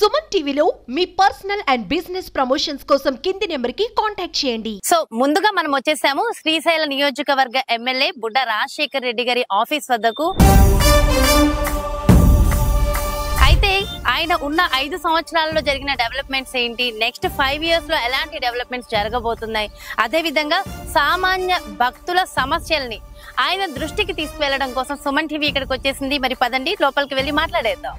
సుమన్ టీవీలో మీ personal and business promotions కోసం కింది నెంబర్కి కాంటాక్ట్ చేయండి సో ముందుగా మనం వచ్చేసాము శ్రీశైల నియోజకవర్గ ఎమ్మెల్యే బుడ్డ రాజశేఖర్ రెడ్డి గారి ఆఫీస్ వద్దకు అయితే ఆయన ఉన్న ఐదు సంవత్సరాలలో జరిగిన డెవలప్మెంట్స్ ఏంటి నెక్స్ట్ ఫైవ్ ఇయర్స్ లో ఎలాంటి డెవలప్మెంట్స్ జరగబోతున్నాయి అదే విధంగా సామాన్య భక్తుల సమస్యల్ని ఆయన దృష్టికి తీసుకువెళ్ళడం కోసం సుమన్ టీవీ ఇక్కడికి వచ్చేసింది మరి పదండి లోపలికి వెళ్ళి మాట్లాడేద్దాం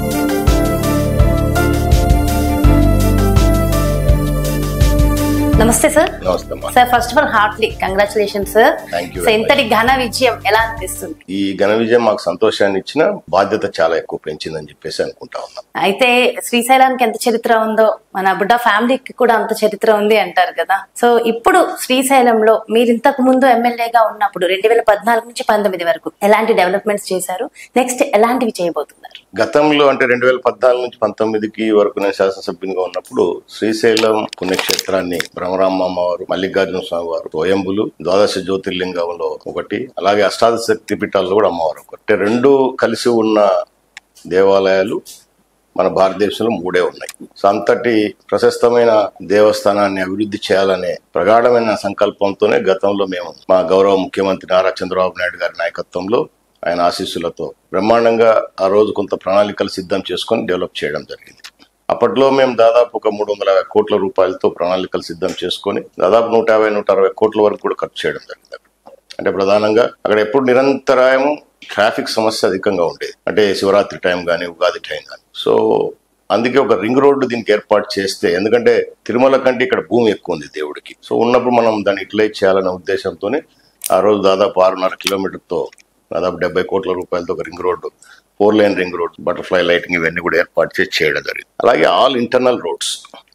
నమస్తే సార్ నమస్తే అమ్మా sir first of all heartly congratulation sir Thank you so very ఇంతటి ఘన విజయం ఎలా అనిపిస్తుంది ఈ ఘన విజయం మాకు సంతోషాన్ని ఇచ్చిన బాధ్యత చాలా ఎక్కువ పెంచిందని చెప్పేసి అనుకుంటా ఉన్నాం అయితే శ్రీశైలానికి ఎంత చరిత్ర ఉందో మన బుడ్డ ఫ్యామిలీకి కూడా అంత చరిత్ర ఉంది అంటారు కదా సో ఇప్పుడు శ్రీశైలంలో మీరు ఇంతకు ముందు ఎమ్మెల్యేగా ఉన్నప్పుడు రెండు వేల పద్నాలుగు నుంచి పంతొమ్మిది వరకు ఎలాంటి డెవలప్మెంట్స్ చేశారు నెక్స్ట్ ఎలాంటివి చేయబోతున్నారు గతంలో అంటే రెండు వేల పద్నాలుగు నుంచి పంతొమ్మిదికి వరకు నేను శాసనసభ్యునిగా ఉన్నప్పుడు శ్రీశైలం పుణ్యక్షేత్రాన్ని బ్రహ్మరామ అమ్మవారు మల్లికార్జున స్వామి వారు స్వయంబులు ద్వాదశ జ్యోతిర్లింగంలో ఒకటి అలాగే అష్టాదశ శక్తి పీఠాల్లో కూడా అమ్మవారు ఒకటి అంటే రెండు కలిసి ఉన్న దేవాలయాలు మన భారతదేశంలో మూడే ఉన్నాయి సో అంతటి ప్రశస్తమైన దేవస్థానాన్ని అభివృద్ధి చేయాలనే ప్రగాఢమైన సంకల్పంతోనే గతంలో మేము మా గౌరవ ముఖ్యమంత్రి నారా చంద్రబాబు నాయుడు గారి నాయకత్వంలో ఆయన ఆశీస్సులతో బ్రహ్మాండంగా ఆ రోజు కొంత ప్రణాళికలు సిద్ధం చేసుకొని డెవలప్ చేయడం జరిగింది అప్పట్లో మేము దాదాపు ఒక మూడు వందల యాభై కోట్ల రూపాయలతో ప్రణాళికలు సిద్ధం చేసుకొని దాదాపు నూట యాభై నూట అరవై కోట్ల వరకు కూడా ఖర్చు చేయడం జరిగింది అంటే ప్రధానంగా అక్కడ ఎప్పుడు నిరంతరాయం ట్రాఫిక్ సమస్య అధికంగా ఉండేది అంటే శివరాత్రి టైం కానీ ఉగాది టైం కానీ సో అందుకే ఒక రింగ్ రోడ్డు దీనికి ఏర్పాటు చేస్తే ఎందుకంటే తిరుమల కంటే ఇక్కడ భూమి ఎక్కువ ఉంది దేవుడికి సో ఉన్నప్పుడు మనం దాన్ని యూటిలైజ్ చేయాలనే ఉద్దేశంతోనే ఆ రోజు దాదాపు ఆరున్నర కిలోమీటర్తో దాదాపు డెబ్బై కోట్ల రూపాయలతో ఒక ring road four lane ring road butterfly lighting ఇవన్నీ కూడా ఏర్పాటు చేసి చేయడం జరిగింది అలాగే all internal roads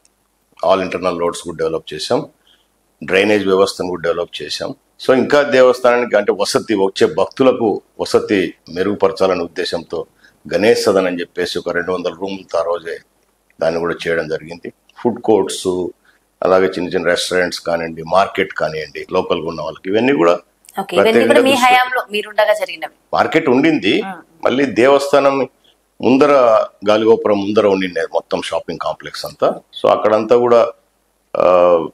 all internal roads కూడా డెవలప్ చేసాం డ్రైనేజ్ వ్యవస్థను కూడా డెవలప్ చేశాం సో ఇంకా దేవస్థానానికి అంటే వసతి వచ్చే భక్తులకు వసతి మెరుగుపరచాలనే ఉద్దేశంతో గణేష్ సదన్ అని చెప్పేసి ఒక రెండు వందల రూములతో ఆ రోజే దాన్ని కూడా చేయడం జరిగింది ఫుడ్ కోర్ట్స్ అలాగే చిన్న చిన్న రెస్టారెంట్స్ కానివ్వండి మార్కెట్ కానివ్వండి లోకల్గా ఉన్న వాళ్ళకి ఇవన్నీ కూడా ఓకే ఇవన్నీ కూడా మీ ప్రత్యేకంగా హయాంలో మీరుండగా జరిగినవి మార్కెట్ ఉండింది మళ్ళీ దేవస్థానం ముందర గాలిగోపురం ముందర ఉండిండే మొత్తం షాపింగ్ కాంప్లెక్స్ అంతా సో అక్కడంతా కూడా ఆ,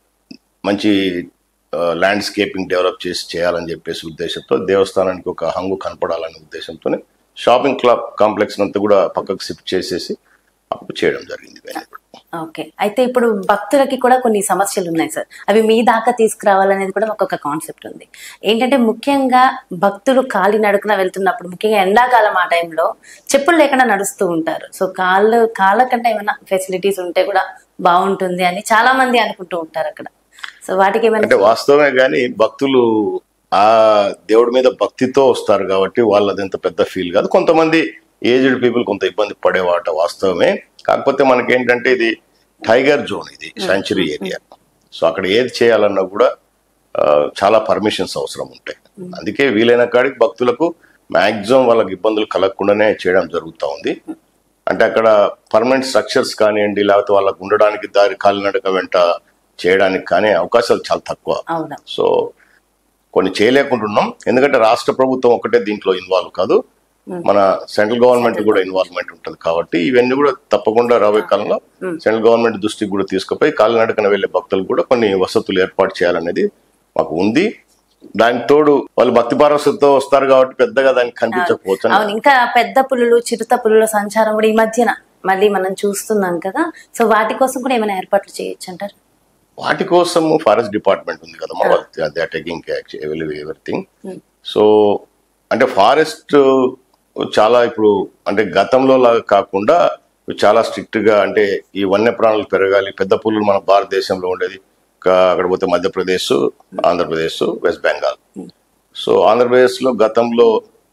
మంచి ల్యాండ్స్కేపింగ్ డెవలప్ చేసి చేయాలని చెప్పేసి ఉద్దేశంతో దేవస్థానానికి ఒక హంగు కనపడాలనే ఉద్దేశంతోనే షాపింగ్ క్లబ్ కాంప్లెక్స్ అంతా కూడా పక్కకు షిఫ్ట్ చేసేసి అప్పుడు చేయడం జరిగింది ఇవన్నీ కూడా. ఓకే అయితే ఇప్పుడు భక్తులకి కూడా కొన్ని సమస్యలు ఉన్నాయి సార్ అవి మీ దాకా తీసుకురావాలనేది కూడా ఒక్కొక్క కాన్సెప్ట్ ఉంది ఏంటంటే ముఖ్యంగా భక్తులు కాలి నడుకున వెళ్తున్నప్పుడు ముఖ్యంగా ఎండాకాలం ఆ టైంలో చెప్పులు లేకుండా నడుస్తూ ఉంటారు సో కాళ్ళు కాళ్ళ కంటే ఏమైనా ఫెసిలిటీస్ ఉంటే కూడా బాగుంటుంది అని చాలా మంది అనుకుంటూ ఉంటారు అక్కడ సో వాటికి ఏమైనా అంటే వాస్తవమే కానీ భక్తులు ఆ దేవుడి మీద భక్తితో వస్తారు కాబట్టి వాళ్ళది ఎంత పెద్ద ఫీల్ కాదు కొంతమంది ఏజ్డ్ పీపుల్ కొంత ఇబ్బంది పడేవాట వాస్తవమే కాకపోతే మనకి ఏంటంటే ఇది టైగర్ జోన్ ఇది సాంచురీ ఏరియా సో అక్కడ ఏది చేయాలన్నా కూడా ఆ, చాలా పర్మిషన్స్ అవసరం ఉంటాయి అందుకే వీలైన కాడికి భక్తులకు మాక్సిమం వాళ్ళకి ఇబ్బందులు కలగకుండానే చేయడం జరుగుతూ ఉంది అంటే అక్కడ పర్మనెంట్ స్ట్రక్చర్స్ కానివ్వండి లేకపోతే వాళ్ళకు ఉండడానికి దారి కాలినడక వెంట చేయడానికి కానీ అవకాశాలు చాలా తక్కువ అవునా సో కొన్ని చేయలేకుంటున్నాం ఎందుకంటే రాష్ట్ర ప్రభుత్వం ఒకటే దీంట్లో ఇన్వాల్వ్ కాదు మన సెంట్రల్ గవర్నమెంట్ కూడా ఇన్వాల్వ్మెంట్ ఉంటుంది కాబట్టి ఇవన్నీ కూడా తప్పకుండా రాబోయే కాలంలో సెంట్రల్ గవర్నమెంట్ దృష్టికి కూడా తీసుకుపోయి కాలినడకన వెళ్లే భక్తులు కూడా కొన్ని వసతులు ఏర్పాటు చేయాలనేది మాకు ఉంది దానికి తోడు వాళ్ళు భక్తి పారవశతో వస్తారు కాబట్టి పెద్దగా దానికి కనిపించకపోవచ్చు అవును ఇంకా పెద్ద పులులు చిరుత పులుల సంచారం కూడా ఈ మధ్యన మళ్ళీ మనం చూస్తున్నాం కదా సో వాటి కోసం కూడా ఏమైనా ఏర్పాట్లు చేయొచ్చు అంటారు వాటి కోసం ఫారెస్ట్ డిపార్ట్మెంట్ ఉంది కదమ్మా వాళ్ళు they are taking everything so అంటే ఫారెస్ట్ చాలా ఇప్పుడు అంటే గతంలో లాగా కాకుండా చాలా స్ట్రిక్ట్ గా అంటే ఈ వన్యప్రాణులు పెరగాలి పెద్ద పులులు మన భారతదేశంలో ఉండేది ఇంకా అక్కడ పోతే మధ్యప్రదేశ్ ఆంధ్రప్రదేశ్ వెస్ట్ బెంగాల్ సో ఆంధ్రప్రదేశ్ లో గతంలో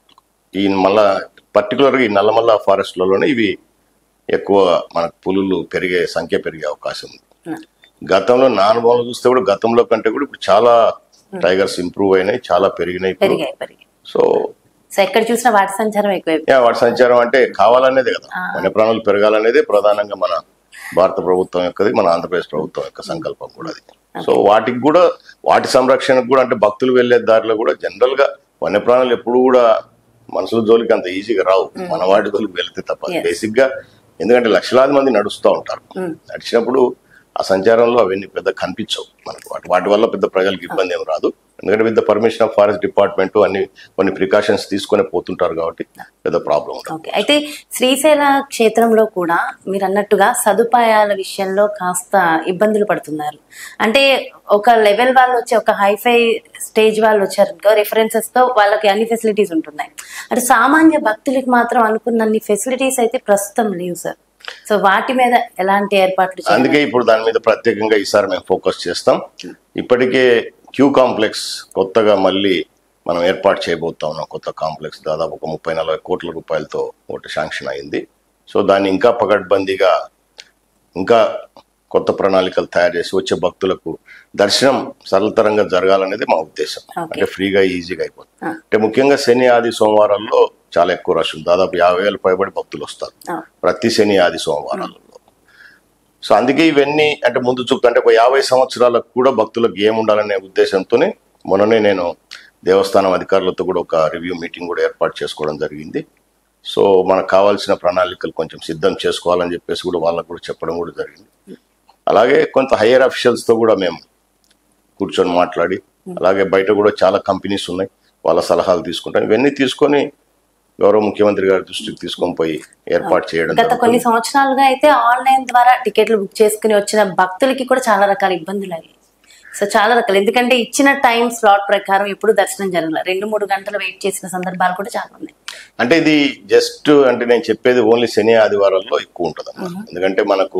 ఈ మళ్ళా పర్టికులర్గా ఈ నల్లమల్ల ఫారెస్ట్లలోనే ఇవి ఎక్కువ మనకు పులులు పెరిగే సంఖ్య పెరిగే అవకాశం ఉంది గతంలో నా అనుభవంలో చూస్తే కూడా గతంలో కంటే కూడా ఇప్పుడు చాలా టైగర్స్ ఇంప్రూవ్ అయినాయి చాలా పెరిగినాయి ఇప్పుడు పెరిగాయి పెరిగాయి సో సో ఎక్కడ చూసినా వాటి సంచారం ఎక్కువ యా, వాటి సంచారం అంటే కావాలనేదే కదా వన్యప్రాణులు పెరగాలనేదే ప్రధానంగా మన భారత ప్రభుత్వం యొక్కది మన ఆంధ్రప్రదేశ్ ప్రభుత్వం యొక్క సంకల్పం కూడా అది సో వాటికి కూడా వాటి సంరక్షణకు కూడా అంటే భక్తులు వెళ్లే దారిలో కూడా జనరల్ గా వన్యప్రాణులు ఎప్పుడు కూడా మనుషుల జోలికి అంత ఈజీగా రావు మన వాటి జోలికి వెళ్తే తప్ప Yes. బేసిక్ గా ఎందుకంటే లక్షలాది మంది నడుస్తూ ఉంటారు నడిచినప్పుడు ఆ సంచారంలో అవన్నీ పెద్ద కనిపించవు మనకు వాటి వాటి వల్ల పెద్ద ప్రజలకు ఇబ్బంది ఏం రాదు ఎందుకంటే with the permission of forest department అన్ని కొన్ని ప్రికాషన్స్ తీసుకొని పోతుంటారు కాబట్టి పెద్ద ప్రాబ్లం ఉండదు ఓకే అయితే శ్రీశైల క్షేత్రంలో కూడా మీరు అన్నట్టుగా సదుపాయాల విషయంలో కాస్త ఇబ్బందులు పడుతున్నారు అంటే ఒక లెవెల్ వాళ్ళు వచ్చి ఒక హైఫై స్టేజ్ వాళ్ళు వచ్చారు రిఫరెన్సెస్ తో వాళ్ళకి అన్ని ఫెసిలిటీస్ ఉంటున్నాయి అంటే సామాన్య భక్తులకి మాత్రం అనుకున్నన్ని ఫెసిలిటీస్ అయితే ప్రస్తుతం లేవు సార్ సో వాటి మీద ఎలాంటి ఏర్పాట్లు చేయాలి? అందుకే ఇప్పుడు దాని మీద ప్రత్యేకంగా ఈసారి మేము ఫోకస్ చేస్తాం ఇప్పటికే క్యూ కాంప్లెక్స్ కొత్తగా మళ్ళీ మనం ఏర్పాటు చేయబోతా ఉన్నాం కొత్త కాంప్లెక్స్ దాదాపు ఒక ముప్పై నలభై కోట్ల రూపాయలతో ఒకటి శాంక్షన్ అయింది సో దాన్ని ఇంకా పకడ్బందీగా ఇంకా కొత్త ప్రణాళికలు తయారు చేసి వచ్చే భక్తులకు దర్శనం సరళతరంగా జరగాలనేది మా ఉద్దేశం Okay. అంటే ఫ్రీగా ఈజీగా అయిపోతుంది Ah. అంటే ముఖ్యంగా శని ఆది సోమవారాల్లో చాలా ఎక్కువ రష్ ఉంది దాదాపు యాభై వేల పైబడి భక్తులు వస్తారు Ah. ప్రతి శని ఆది సోమవారాలలో సో అందుకే ఇవన్నీ అంటే ముందు చూపు అంటే ఒక యాభై సంవత్సరాలకు కూడా భక్తులకు ఏముండాలనే ఉద్దేశంతోనే మొన్ననే నేను దేవస్థానం అధికారులతో కూడా ఒక రివ్యూ మీటింగ్ కూడా ఏర్పాటు చేసుకోవడం జరిగింది సో మనకు కావాల్సిన ప్రణాళికలు కొంచెం సిద్ధం చేసుకోవాలని చెప్పేసి కూడా వాళ్ళకు కూడా చెప్పడం కూడా జరిగింది అలాగే కొంత హయ్యర్ తో కూడా మేము కూర్చొని మాట్లాడి అలాగే బయట కూడా చాలా కంపెనీస్ ఉన్నాయి వాళ్ళ సలహాలు తీసుకుంటాం ఇవన్నీ తీసుకొని గౌరవ ముఖ్యమంత్రి గారి దృష్టికి తీసుకొని పోయి ఏర్పాటు చేయడం గత కొన్ని జరుగుతుంది. సంవత్సరాలుగా అయితే ఆన్లైన్ ద్వారా టికెట్లు బుక్ చేసుకుని వచ్చిన భక్తులకి కూడా చాలా రకాల ఇబ్బందులు అయ్యాయి సో చాలా రకాలు ఎందుకంటే ఇచ్చిన టైం స్లాట్ ప్రకారం ఎప్పుడు దర్శనం జరగలేదు రెండు మూడు గంటలు వెయిట్ చేసిన సందర్భాలు కూడా చాలా ఉన్నాయి అంటే ఇది జస్ట్ అంటే నేను చెప్పేది ఓన్లీ శని ఆదివారాల్లో ఎక్కువ ఉంటుంది ఎందుకంటే మనకు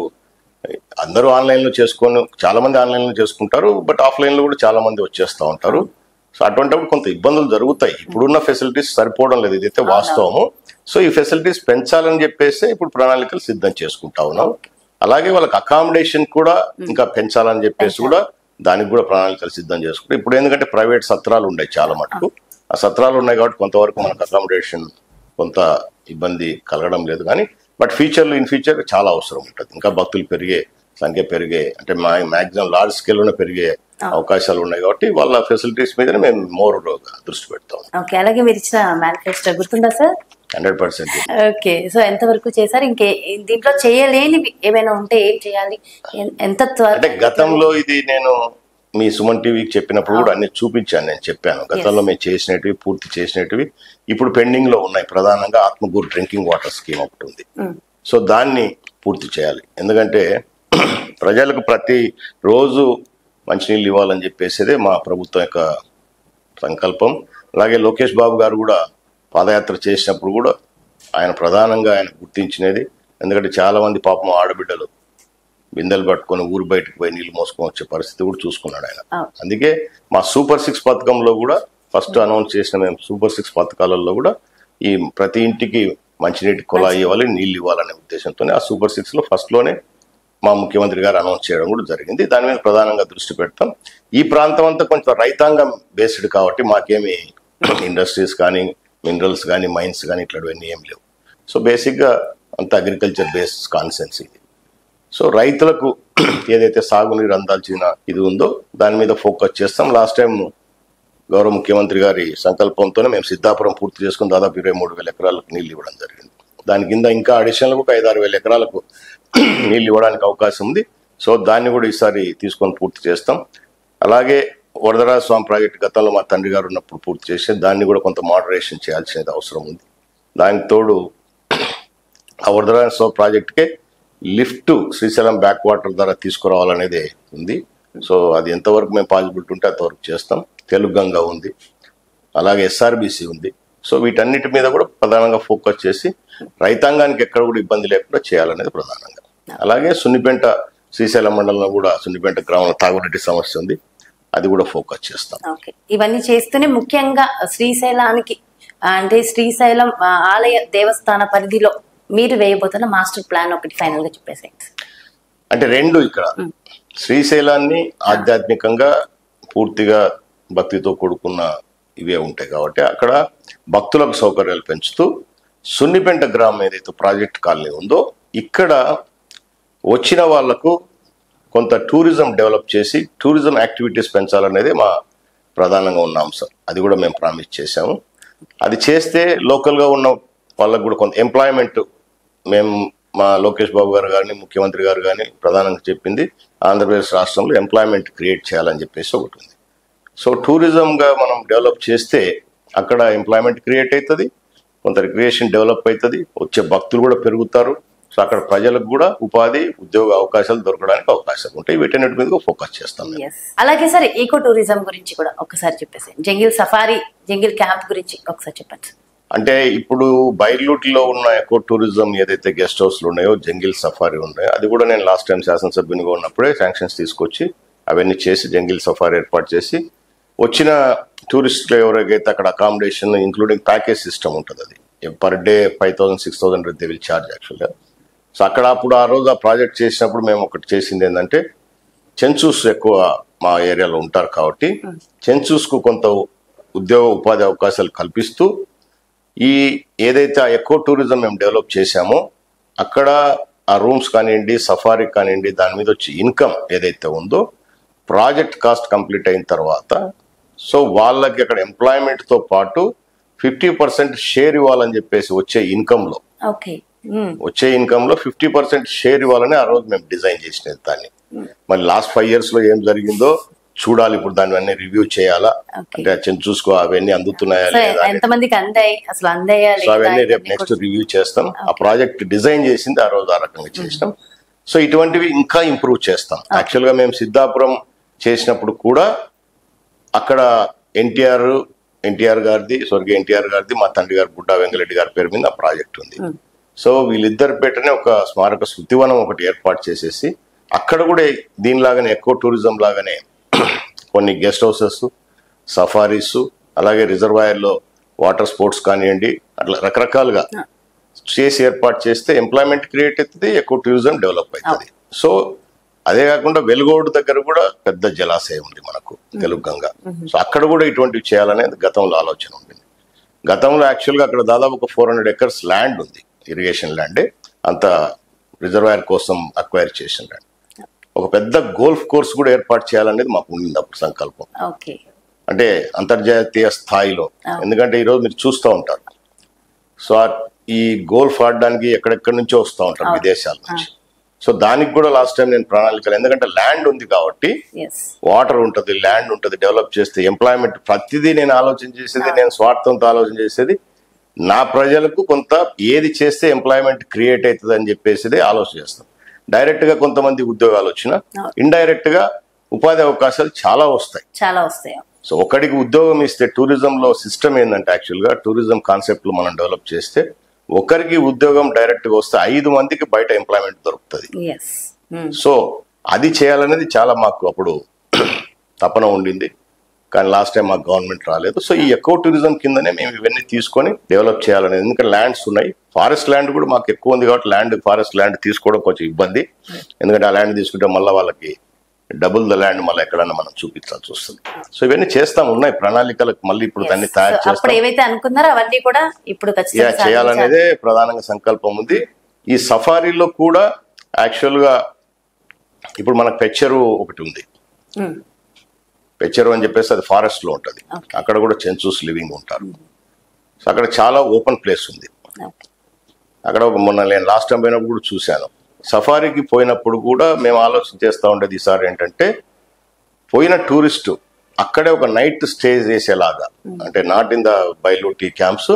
అందరూ ఆన్లైన్ లో చేసుకొని చాలా మంది ఆన్లైన్ లో చేసుకుంటారు బట్ ఆఫ్లైన్ లో కూడా చాలా మంది వచ్చేస్తూ ఉంటారు సో అటువంటిప్పుడు కొంత ఇబ్బందులు జరుగుతాయి ఇప్పుడున్న ఫెసిలిటీస్ సరిపోవడం లేదు ఇదైతే వాస్తవము సో ఈ ఫెసిలిటీస్ పెంచాలని చెప్పేసి ఇప్పుడు ప్రణాళికలు సిద్ధం చేసుకుంటా ఉన్నాం అలాగే వాళ్ళకి అకామిడేషన్ కూడా ఇంకా పెంచాలని చెప్పేసి కూడా దానికి కూడా ప్రణాళికలు సిద్ధం చేసుకుంటాం ఇప్పుడు ఎందుకంటే ప్రైవేట్ సత్రాలు ఉన్నాయి చాలా మటుకు ఆ సత్రాలు ఉన్నాయి కాబట్టి కొంతవరకు మనకు అకామిడేషన్ కొంత ఇబ్బంది కలగడం లేదు కానీ బట్ ఫ్యూచర్లో ఇన్ ఫ్యూచర్ చాలా అవసరం ఉంటుంది ఇంకా భక్తులు పెరిగే సంఖ్య పెరిగే అంటే మా మాక్సిమం లార్జ్ స్కేల్లోనే పెరిగే అవకాశాలు ఉన్నాయి కాబట్టి వాళ్ళ ఫెసిలిటీస్ మీదనే మేము మోర్ దృష్టి పెడతాం ఓకే అలాగే మీరు ఇచ్చిన మేనిఫెస్టో గుర్తుందా sir hundred percent okay so ఎంత వరకు చేశారు ఇంకే దీంట్లో చేయలేనివి ఏమైనా ఉంటే ఏం చేయాలి ఎన్- ఎంత త్వర అంటే గతంలో ఇది నేను మీ సుమన్ టీవీకి చెప్పినప్పుడు కూడా అన్ని చూపించాను నేను చెప్పాను గతంలో మేము చేసినటివి పూర్తి చేసినటివి ఇప్పుడు పెండింగ్ లో ఉన్నాయి ప్రధానంగా ఆత్మగూరు డ్రింకింగ్ వాటర్ స్కీమ్ ఒకటి ఉంది ఉమ్, సో దాన్ని పూర్తి చేయాలి ఎందుకంటే ప్రజలకు ప్రతి రోజు మంచినీళ్ళు ఇవ్వాలని చెప్పేసేదే మా ప్రభుత్వం యొక్క సంకల్పం అలాగే లోకేష్ బాబు గారు కూడా పాదయాత్ర చేసినప్పుడు కూడా ఆయన ప్రధానంగా ఆయన గుర్తించినది ఎందుకంటే చాలా మంది పాపం ఆడబిడ్డలు బిందెలు పట్టుకొని ఊరు బయటకు పోయి నీళ్లు మోసుకొని వచ్చే పరిస్థితి కూడా చూసుకున్నాడు ఆయన అవును. అందుకే మా సూపర్ సిక్స్ పథకంలో కూడా ఫస్ట్ అనౌన్స్ చేసిన మేము సూపర్ సిక్స్ పథకాలలో కూడా ఈ ప్రతి ఇంటికి మంచినీటి కుళాయి ఇవ్వాలి నీళ్ళు ఇవ్వాలనే ఉద్దేశంతోనే ఆ సూపర్ సిక్స్ లో ఫస్ట్ లోనే మా ముఖ్యమంత్రి గారు అనౌన్స్ చేయడం కూడా జరిగింది దాని మీద ప్రధానంగా దృష్టి పెడతాం ఈ ప్రాంతం అంతా కొంచెం రైతాంగం బేస్డ్ కాబట్టి మాకేమి ఇండస్ట్రీస్ కానీ మినరల్స్ కానీ మైన్స్ కానీ ఇట్లాంటివన్నీ ఏం లేవు సో బేసిక్గా అంత అగ్రికల్చర్ బేస్డ్ కాన్సెన్స్ ఇది సో రైతులకు ఏదైతే సాగునీరు అందాల్సిన ఇది ఉందో దాని మీద ఫోకస్ చేస్తాం లాస్ట్ టైం గౌరవ ముఖ్యమంత్రి గారి సంకల్పంతోనే మేము సిద్ధాపురం పూర్తి చేసుకుని దాదాపు ఇరవై మూడు వేల ఎకరాలకు నీళ్ళు ఇవ్వడం జరిగింది దాని కింద ఇంకా అడిషనల్ ఒక ఐదారు వేల ఎకరాలకు నీళ్ళు ఇవ్వడానికి అవకాశం ఉంది సో దాన్ని కూడా ఈసారి తీసుకొని పూర్తి చేస్తాం అలాగే వరదరాజ స్వామి ప్రాజెక్ట్ గతంలో మా తండ్రి గారు ఉన్నప్పుడు పూర్తి చేసి దాన్ని కూడా కొంత మోడరేషన్ చేయాల్సినది అవసరం ఉంది దానికి తోడు ఆ వరదరాజ స్వామి ప్రాజెక్ట్కే లిఫ్ట్ శ్రీశైలం బ్యాక్ వాటర్ ద్వారా తీసుకురావాలనేది ఉంది సో అది ఎంతవరకు మేము పాసిబిలిటీ ఉంటే అంతవరకు చేస్తాం తెలుగు గంగా ఉంది అలాగే ఎస్ఆర్బిసి ఉంది సో వీటన్నిటి మీద కూడా ప్రధానంగా ఫోకస్ చేసి రైతాంగానికి ఎక్కడ కూడా ఇబ్బంది లేకుండా చేయాలనేది ప్రధానంగా అలాగే సున్నిపెంట శ్రీశైలం మండలంలో కూడా సున్నిపెంట గ్రామంలో తాగునీటి సమస్య ఉంది అది కూడా ఫోకస్ చేస్తాం ఓకే ఇవన్నీ చేస్తూనే ముఖ్యంగా శ్రీశైలానికి ఆ, అంటే శ్రీశైలం ఆ, ఆలయ దేవస్థాన పరిధిలో మీరు వేయబోతున్న మాస్టర్ ప్లాన్ ఒకటి ఫైనల్ గా చెప్పేసేయండి అంటే రెండు ఇక్కడ శ్రీశైలాన్ని ఆధ్యాత్మికంగా పూర్తిగా భక్తితో కూడుకున్న ఇవే ఉంటాయి కాబట్టి అక్కడ భక్తులకు సౌకర్యాలు పెంచుతూ సున్నిపెంట గ్రామం ఏదైతే ప్రాజెక్ట్ కాలనీ ఉందో ఇక్కడ వచ్చిన వాళ్లకు కొంత టూరిజం డెవలప్ చేసి టూరిజం యాక్టివిటీస్ పెంచాలనేది మా ప్రధానంగా ఉన్న అంశం అది కూడా మేము ప్రామిస్ చేశాము అది చేస్తే లోకల్గా ఉన్న వాళ్ళకు కూడా కొంత ఎంప్లాయ్మెంట్ మేము మా లోకేష్ బాబు గారు కానీ ముఖ్యమంత్రి గారు కానీ ప్రధానంగా చెప్పింది ఆంధ్రప్రదేశ్ రాష్ట్రంలో ఎంప్లాయ్మెంట్ క్రియేట్ చేయాలని చెప్పేసి ఒకటి ఉంది సో టూరిజంగా మనం డెవలప్ చేస్తే అక్కడ ఎంప్లాయ్మెంట్ క్రియేట్ అవుతుంది కొంత రిక్రియేషన్ డెవలప్ అవుతుంది వచ్చే భక్తులు కూడా పెరుగుతారు సో అక్కడ ప్రజలకు కూడా ఉపాధి ఉద్యోగ అవకాశాలు దొరకడానికి అవకాశం ఉంటాయి వీటన్నిటి మీద ఫోకస్ చేస్తాం మేము. ఎస్ అలాగే సార్ ఈకో టూరిజం గురించి కూడా ఒకసారి చెప్పేసి జంగిల్ సఫారీ జంగిల్ క్యాంప్ గురించి ఒకసారి చెప్పండి అంటే ఇప్పుడు బైర్లూట్లో ఉన్న ఎకో టూరిజం ఏదైతే గెస్ట్ హౌస్లు ఉన్నాయో జంగిల్ సఫారీ ఉన్నాయో అది కూడా నేను లాస్ట్ టైం శాసనసభ్యునిగా ఉన్నప్పుడే శాంక్షన్స్ తీసుకొచ్చి అవన్నీ చేసి జంగిల్ సఫారీ ఏర్పాటు చేసి వచ్చిన టూరిస్టులు ఎవరికైతే అక్కడ అకామిడేషన్ ఇంక్లూడింగ్ ప్యాకేజ్ సిస్టమ్ ఉంటుంది అది per day five thousand six thousand they will charge యాక్చువల్గా సో అక్కడ అప్పుడు ఆ రోజు ఆ ప్రాజెక్ట్ చేసినప్పుడు మేము ఒకటి చేసింది ఏంటంటే చెన్సూస్ ఎక్కువ మా ఏరియాలో ఉంటారు కాబట్టి చెన్సూస్ కు కొంత ఉద్యోగ ఉపాధి అవకాశాలు కల్పిస్తూ ఈ ఏదైతే ఆ ఎకో టూరిజం మేము డెవలప్ చేశామో అక్కడ ఆ రూమ్స్ కానివ్వండి సఫారీ కానివ్వండి దాని మీద వచ్చి ఇన్కమ్ ఏదైతే ఉందో ప్రాజెక్ట్ కాస్ట్ కంప్లీట్ అయిన తర్వాత సో వాళ్ళకి అక్కడ ఎంప్లాయ్మెంట్ తో పాటు ఫిఫ్టీ పర్సెంట్ షేర్ ఇవ్వాలని చెప్పేసి వచ్చే ఇన్కమ్ లో ఓకే వచ్చే ఇన్కమ్ లో ఫిఫ్టీ పర్సెంట్ షేర్ ఇవ్వాలని ఆ రోజు మేము డిజైన్ చేసినది దాన్ని మరి లాస్ట్ ఫైవ్ ఇయర్స్ లో ఏం జరిగిందో చూడాలి ఇప్పుడు దాన్ని అన్ని రివ్యూ చేయాలా Okay. అంటే చిన్న చూసుకో అవన్నీ అందుతున్నాయా సో లేదా అనేది. ఎంతమందికి అందాయి అసలు అందాయా సో లేదా అవన్నీ రేపు ఇవన్నీ నెక్స్ట్ కూడా- రివ్యూ చేస్తాం ఆ ప్రాజెక్ట్ డిజైన్ చేసింది ఆ రోజు ఆ రకంగా చేసినాం సో ఇటువంటివి ఇంకా ఇంప్రూవ్ చేస్తాం యాక్చువల్ గా మేము సిద్ధాపురం చేసినప్పుడు కూడా అక్కడ ఎన్టీఆర్ ఎన్టీఆర్ గారిది స్వర్గీయ ఎన్టీఆర్ గారిది మా తండ్రి గారు బుడ్డా వెంకరెడ్డి గారి పేరు మీద ఆ ప్రాజెక్ట్ ఉంది సో వీళ్ళిద్దరు పెట్టనే ఒక స్మారక శృతివనం ఒకటి ఏర్పాటు చేసేసి అక్కడ కూడా దీనిలాగానే ఎక్కువ టూరిజం లాగానే కొన్ని గెస్ట్ హౌసెస్ సఫారీస్ అలాగే రిజర్వాయర్లో వాటర్ స్పోర్ట్స్ కానివ్వండి అట్లా రకరకాలుగా చేసి ఏర్పాటు చేస్తే ఎంప్లాయ్మెంట్ క్రియేట్ అవుతుంది ఎక్కువ టూరిజం డెవలప్ అవుతుంది సో అదే కాకుండా వెలుగోడు దగ్గర కూడా పెద్ద జలాశయం ఉంది మనకు తెలుగు గంగ సో అక్కడ కూడా ఇటువంటివి చేయాలనేది గతంలో ఆలోచన ఉంది గతంలో యాక్చువల్గా అక్కడ దాదాపు ఒక ఫోర్ హండ్రెడ్ ఎకర్స్ ల్యాండ్ ఉంది ఇరిగేషన్ ల్యాండ్ అంత రిజర్వాయర్ కోసం అక్వైర్ చేసిన ల్యాండ్ ఒక పెద్ద గోల్ఫ్ కోర్స్ కూడా ఏర్పాటు చేయాలనేది మాకు ఉండింది అప్పుడు సంకల్పం ఓకే అంటే అంతర్జాతీయ స్థాయిలో ఎందుకంటే ఈరోజు మీరు చూస్తూ ఉంటారు సో ఆ- ఈ గోల్ఫ్ ఆడడానికి ఎక్కడెక్కడి నుంచో వస్తూ ఉంటారు విదేశాల నుంచి సో దానికి కూడా లాస్ట్ టైం నేను ప్రణాళికలు ఎందుకంటే ల్యాండ్ ఉంది కాబట్టి ఎస్ వాటర్ ఉంటుంది ల్యాండ్ ఉంటుంది డెవలప్ చేస్తే ఎంప్లాయ్మెంట్ ప్రతిదీ నేను ఆలోచన చేసేది నేను స్వార్థంతో ఆలోచన చేసేది నా ప్రజలకు కొంత ఏది చేస్తే ఎంప్లాయ్మెంట్ క్రియేట్ అవుతుంది అని చెప్పేసి ఆలోచన చేస్తాం డైరెక్ట్ గా కొంతమంది ఉద్యోగాలు వచ్చినా ఇండైరెక్ట్ గా ఉపాధి అవకాశాలు చాలా వస్తాయి చాలా వస్తాయి సో ఒకడికి ఉద్యోగం ఇస్తే టూరిజం లో సిస్టమ్ ఏంటంటే యాక్చువల్ గా టూరిజం కాన్సెప్ట్ లో మనం డెవలప్ చేస్తే ఒకరికి ఉద్యోగం డైరెక్ట్ గా వస్తే ఐదు మందికి బయట ఎంప్లాయ్మెంట్ దొరుకుతుంది ఎస్ సో అది చేయాలనేది చాలా మాకు అప్పుడు తపన ఉండింది కానీ లాస్ట్ టైం మాకు గవర్నమెంట్ రాలేదు సో ఈ ఎకో టూరిజం కిందనే మేము ఇవన్నీ తీసుకొని డెవలప్ చేయాలనేది ఎందుకంటే ల్యాండ్స్ ఉన్నాయి ఫారెస్ట్ ల్యాండ్ కూడా మాకు ఎక్కువ ఉంది కాబట్టి ల్యాండ్ ఫారెస్ట్ ల్యాండ్ తీసుకోవడం కొంచెం ఇబ్బంది ఎందుకంటే ఆ ల్యాండ్ తీసుకుంటే మళ్ళీ వాళ్ళకి డబుల్ ద ల్యాండ్ మళ్ళీ ఎక్కడన్నా మనం చూపించాల్సి వస్తుంది సో ఇవన్నీ చేస్తాం ఉన్నాయి ప్రణాళికలకు మళ్ళీ ఇప్పుడు దాన్ని తయారు అప్పుడు చేస్తాం ఏవైతే అనుకున్నారో అవన్నీ కూడా ఇప్పుడు యా ఖచ్చితంగా సాధించాలి. చేయాలనేదే ప్రధానంగా సంకల్పం ఉంది ఈ సఫారీలో కూడా యాక్చువల్ గా ఇప్పుడు మనకు పెచ్చరు ఒకటి ఉంది ఉమ్, పెచ్చరు అని చెప్పేసి అది ఫారెస్ట్ లో ఉంటది Okay. అక్కడ కూడా చెన్సూస్ లివింగ్ ఉంటారు సో అక్కడ చాలా ఓపెన్ ప్లేస్ ఉంది ఓకే. అక్కడ ఒక మొన్న నేను లాస్ట్ టైం పోయినప్పుడు కూడా చూశాను సఫారీకి పోయినప్పుడు కూడా మేము ఆలోచన చేస్తూ ఉండేది ఈసారి ఏంటంటే పోయిన టూరిస్టు అక్కడే ఒక నైట్ స్టే చేసేలాగా అంటే నాట్ ఇన్ ద బైలూటీ క్యాంప్స్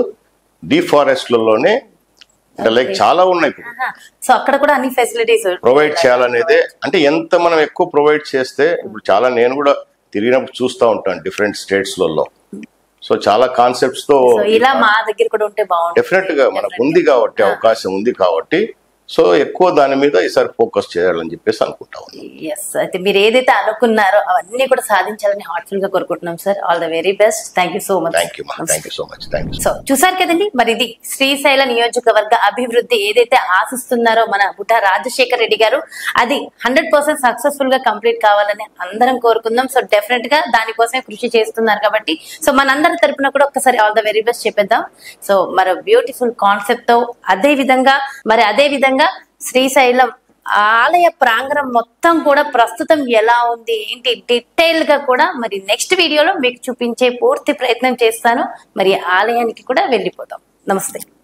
లోనే అంటే లైక్ చాలా ఉన్నాయి ఇప్పుడు ఆహా. సో అక్కడ కూడా అన్ని ఫెసిలిటీస్ ప్రొవైడ్ చేయాలనేదే అంటే ఎంత మనం ఎక్కువ ప్రొవైడ్ చేస్తే ఇప్పుడు చాలా నేను కూడా తిరిగినప్పుడు చూస్తూ ఉంటాను డిఫరెంట్ స్టేట్స్లలో సో చాలా కాన్సెప్ట్స్ తో సో ఇలా మా దగ్గర కూడా ఉంటే బాగుంటుంది డెఫినెట్ గా మనకు ఉంది కాబట్టి అవకాశం ఉంది కాబట్టి సో ఎక్కువ దాని మీద ఈసారి ఫోకస్ చేయాలని చెప్పేసి అనుకుంటా ఉన్నాను ఎస్ అయితే మీరు ఏదైతే అనుకున్నారో అవన్నీ కూడా సాధించాలని హార్ట్ఫుల్ గా కోరుకుంటున్నాం sir all the very best thank you so much thank you మా thank you so much thank you so చూసారు కదండి మరి ఇది శ్రీశైల నియోజకవర్గ అభివృద్ధి ఏదైతే ఆశిస్తున్నారో మన బుట్ట రాజశేఖర్ రెడ్డి గారు అది హండ్రెడ్ పర్సెంట్ సక్సెస్ఫుల్ గా కంప్లీట్ కావాలని అందరం కోరుకుందాం సో డెఫినెట్ గా దానికోసమే కృషి చేస్తున్నారు కాబట్టి సో మనందరి తరపున కూడా ఒక్కసారి ఆల్ ద వెరీ బెస్ట్ చెప్పేద్దాం సో మరి బ్యూటిఫుల్ కాన్సెప్ట్ తో అదే విధంగా మరి అదే విధంగా శ్రీశైలం ఆలయ ప్రాంగణం మొత్తం కూడా ప్రస్తుతం ఎలా ఉంది ఏంటి డీటెయిల్ గా కూడా మరి నెక్స్ట్ వీడియోలో మీకు చూపించే పూర్తి ప్రయత్నం చేస్తాను మరి ఆలయానికి కూడా వెళ్ళిపోతాం నమస్తే